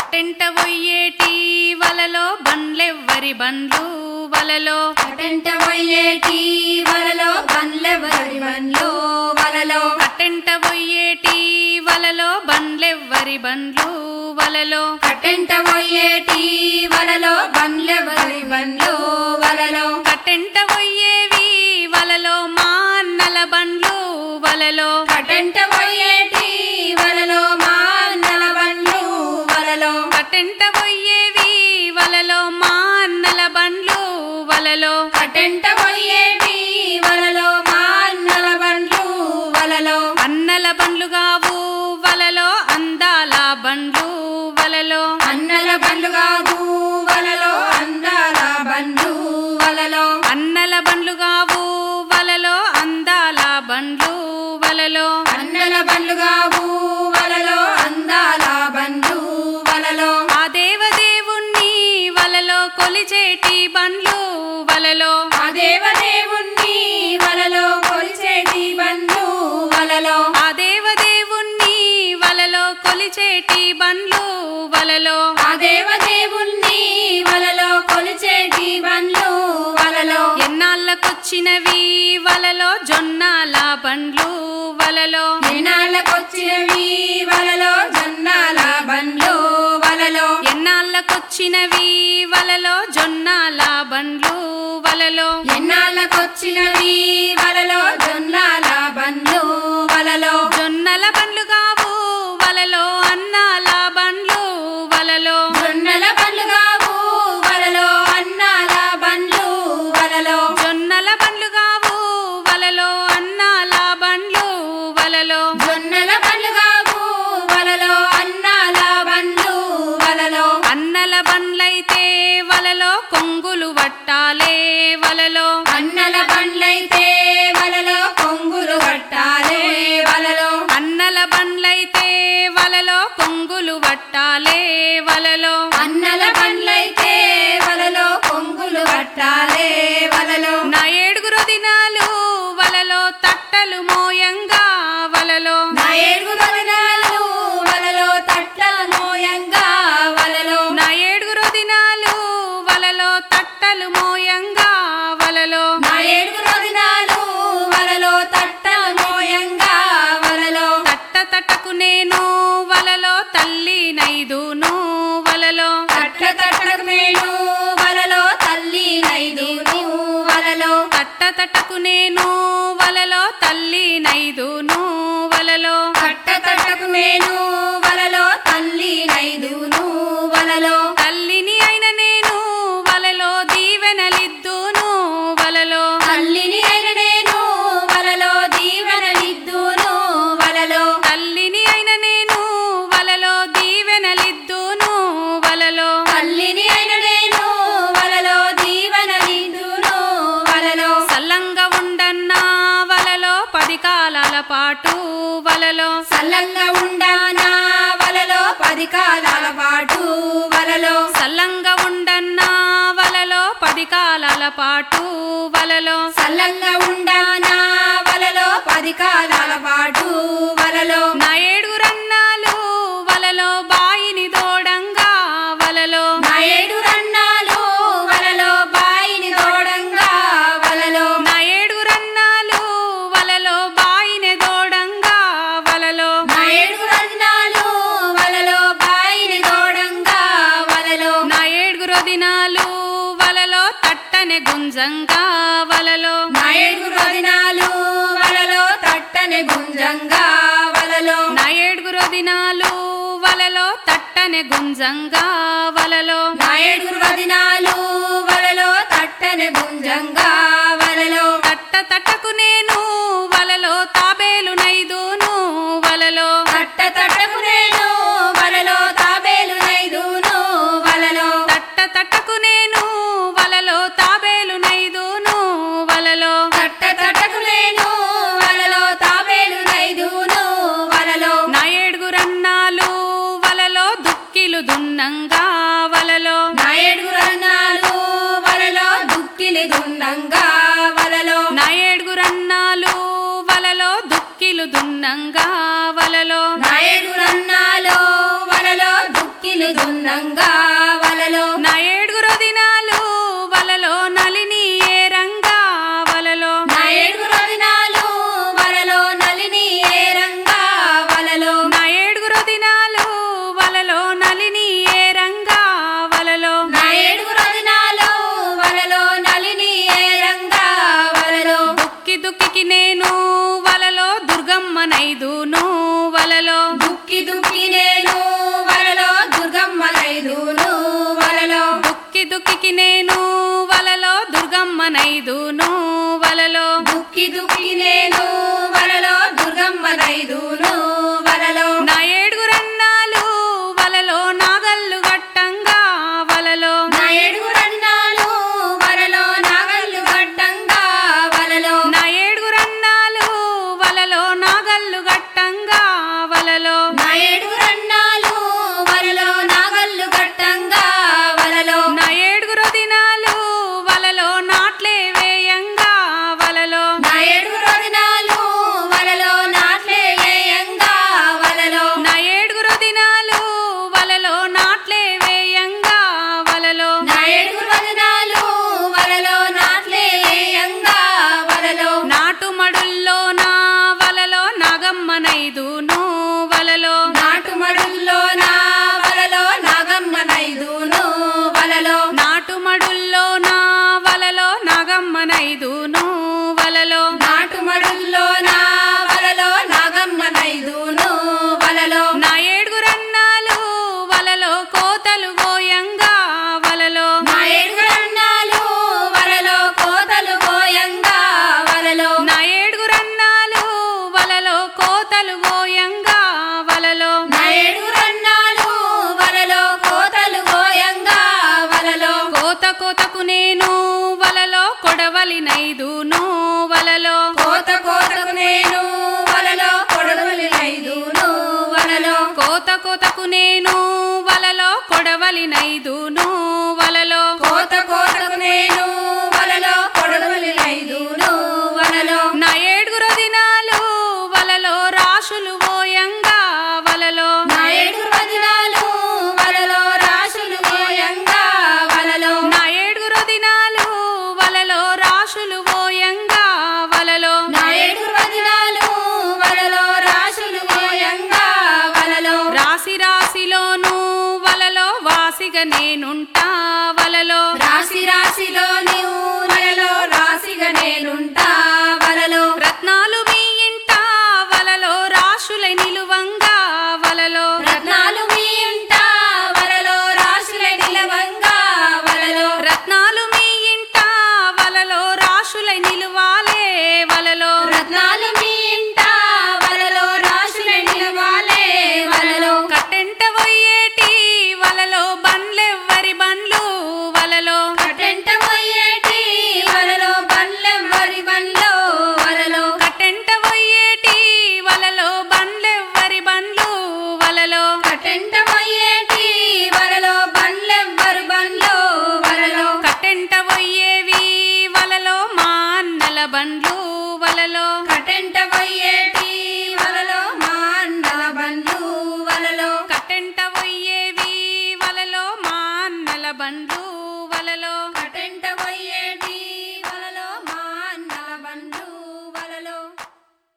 కట్టెంట పొయ్యేటి వలలో బండ్లెవ్వరి బండ్లు వలలో అటెంట పోయేటి వలలో బండ్లెవరి బండ్లు వలలో కట్టెంట పొయ్యేటి వలలో బండ్లెవ్వరి బండ్లు వలలో అటెంట పోయేటి వలలో బండ్లెవరి బండ్లు వలలో కట్టెంట పొయ్యేవి వలలో మా అన్నల బండ్లు వలలో అటెంట పోయేటి వలలో మా అన్నల బండ్లు వలలో కట్టెంట పొయ్యేవి వలలో మా అన్నల బండ్లు వలలో అటెంట పోయేటి వలలో మా అన్నల బండ్లు వలలో అన్నల బండ్లు కావు వలలో అందాల బండ్లు వలలో అన్నల బండ్లు కాదు వలలో అందాల బండ్లు వలలో అన్నల బండ్లు కావు వలలో అందాల బండ్లు వలలో అన్నల బండ్లు కావు వలలో అందాల బండ్లు వలలో ఆ దేవదేవుణ్ణి వలలో కొలిచేటి బండ్లు వలలో ఆ దేవదేవుణ్ణి వలలో కొలిచేటి బండ్లు వలలో ఆ దేవదేవుణ్ణి వలలో కొలిచేటి బండ్లు వలలో ఆ దేవదేవుణ్ణి వలలో కొలిచేటి బండ్లు వలలో ఎన్నాళ్ళకొచ్చినవి వలలో జొన్నాల బండ్లు వలలో ఎన్నాళ్ళకొచ్చినవి వలలో జొన్నాల బండ్లు వలలో ఎన్నాళ్ళకొచ్చినవి వలలో జొన్నాల బండ్లు వలలో ఎన్నాళ్ళకొచ్చినవి వలలో జొన్నాల బండ్లు వలలో జొన్నల బండ్లు కావు వలలో అన్నాల బండ్లు వలలో జొన్నల బండ్లు కావు వలలో అన్నాల బండ్లు వలలో జొన్నల బండ్లు కావు వలలో అన్నాల బండ్లు వలలో జొన్నల బండ్లు కావు వలలో అన్నాల బండ్లు వలలో అన్నల బండ్లైతే వలలో కొంగులు వట్టాలే వలలో అన్నల బండ్లైతే వలలో కొంగులు కట్టాలే వలలో అన్నల బండ్లైతే వలలో కొంగులు వట్టాలే వలలో అన్నల బండ్లైతే వలలో కొంగులు కట్టాలే వలలో నా ఏడుగురు దినాలు వలలో తట్టలు మోయంగా వలలో నా ఏడుగురు దినాలు వలలో తట్ల మోయంగా వలలో నా ఏడుగురు దినాలు వలలో తట్టలు మోయంగా వలలో నా ఏడుగురు దినాలు వలలో తట్ట మోయంగా వలలో తట్ట తట్టకు నేను వలలో తల్లి నైదును వలలో తట్ట తట్టకు నేను వలలో తల్లి నైదును వలలో తట్ట తట్టకు నేను వలలో తల్లి నైదును వలలో తట్ట తట్టకు నేను వలలో తల్లి నైదును వలలో తల్లిని అయిన నేను వలలో దీవెనలిద్దును వలలో తల్లిని అయిన నేను వలలో దీవెనలిద్దును వలలో తల్లిని అయిన నేను వలలో దీవెనలిద్దును వలలో తల్లిని అయిన నేను వలలో దీవెనలిద్దును వలలో సల్లంగా ఉండన్నా వలలో పది కాలాల పాటు వలలో సల్లంగా ఉండానా వలలో పది కాలాల పాటు వలలో సల్లంగా ఉండన్నా వలలో పది కాలాల పాటు వలలో సల్లంగా ఉండానా వలలో పది కాలాల పాటు వలలో నా ఏడుగురన్నాలు వలలో బాయిని దోడంగా వలలో నా ఏడు రన్నాలు వలలో బాయిని తోడంగా వలలో నా ఏడుగురన్నాలు వలలో బాయిని దోడంగా వలలో నా ఏడు రన్నాలు వలలో బాయిని తోడంగా వలలో నా ఏడుగురు దినాలు వలలో తట్టనే గుంజంగా వలలో నా ఏడుగురు దినాలు వలలో తట్టని గుంజంగా వలలో నా ఏడుగురు దినాలు వలలో తట్టనే గుంజంగా వలలో నా ఏడుగురు దినాలు వలలో తట్టని గుంజంగా వలలో తట్ట తట్టకు నేను వలలో తాబేలు నైదును వలలో తట్ట తట్టకు నేను వలలో తాబేలు నైదును వలలో తట్ట తట్టకు నేను వలలో తాబేలు నైదును వలలో తట్ట తట్టకు నేను వలలో తాబేలు నైదును వలలో నా ఏడుగురన్నాలు వలలో దుక్కిలు దున్నంగా వలలో నా ఏడుగురు అన్నాలు వలలో దుక్కిలి దున్నంగా వలలో నా ఏడుగురన్నాలు వలలో దుక్కిలు దున్నంగా వలలో నా ఏడుగురు అన్నాలు ఏడుగురు దినాలు వలలో నలిని ఏ రంగా వలలో నా ఏడుగురు దినాలు వలలో నలిని ఏ రంగా వలలో దుక్కి దుక్కికి నేను వలలో దుర్గమ్మనైదును వలలో దుక్కి దుక్కి నేను వలలో దుర్గమ్మ నైదును వలలో దుక్కి దుక్కికి నేను వలలో దుర్గమ్మనైదును వలలో దుక్కి దుక్కి నేను వలలో దుర్గమ్మ నైదును వలలో నా ఏడుగురన్నాలు వలలో నాగల్లు గట్టంగా వలలో నా ఏడుగురన్నాలు వలలో నాగల్లు గట్టంగా వలలో నా ఏడుగురన్నాలు వలలో నాగల్లు గట్టంగా వలలో నా ఏడుగురన్నాలు వలలో నాగల్లు గట్టంగా వలలో నా ఏడుగురు దినాలు వలలో నాట్లే వేయంగా వలలో నా ఏడుగురు దినాలు వలలో నాట్లే వేయంగా వలలో నా ఏడుగురు దినాలు వలలో నాట్లే వేయంగా వలలో నా ఏడుగురు దినాలు వలలో నాట్లే వేయంగా వలలో నాటు మడుల్లో నా వలలో నాగమ్మనైదును వలలో నాటు మడుల్లో నా వలలో నాగమ్మ నైదును వలలో నాటు మడుల్లో నా వలలో నాగమ్మనైదును వలలో నాటు మడుల్లో నా వలలో నాగమ్మ నైదును వలలో నా ఏడుగురన్నాలు వలలో కోతలు గోయంగా వలలో నా ఏడుగురన్నాలు వలలో కోతలు గోయంగా వలలో నా ఏడుగురన్నాలు వలలో కోతలు గోయంగా వలలో నా ఏడుగురన్నాలు వలలో కోతలు గోయంగా వలలో కోత కోతకు నేను వలలో కొడవలినైదును వలలో కోత కోతకు నేను వలలో కొడవలి నైదును వలలో కోత కోతకు నేను వలలో కొడవలినైదును వలలో కోత కోతకు నేను వలలో కొడవలి నైదును వలలో నా ఏడుగురు దినాలు వలలో రాశులు ఓయంగా వలలో నా ఏడుగురు దినాలు వలలో రాశులు గోయంగా వలలో నా ఏడుగురు దినాలు వలలో రాశులు ఓయంగా వలలో నా ఏడుగురు దినాలు వలలో రాశులు గోయంగా వలలో రాశి రాశిలోను వలలో వాసిగా నేనుంటా వలలో రాశి రాశిలో నీవు వలలో రాశిగా నేనుంటా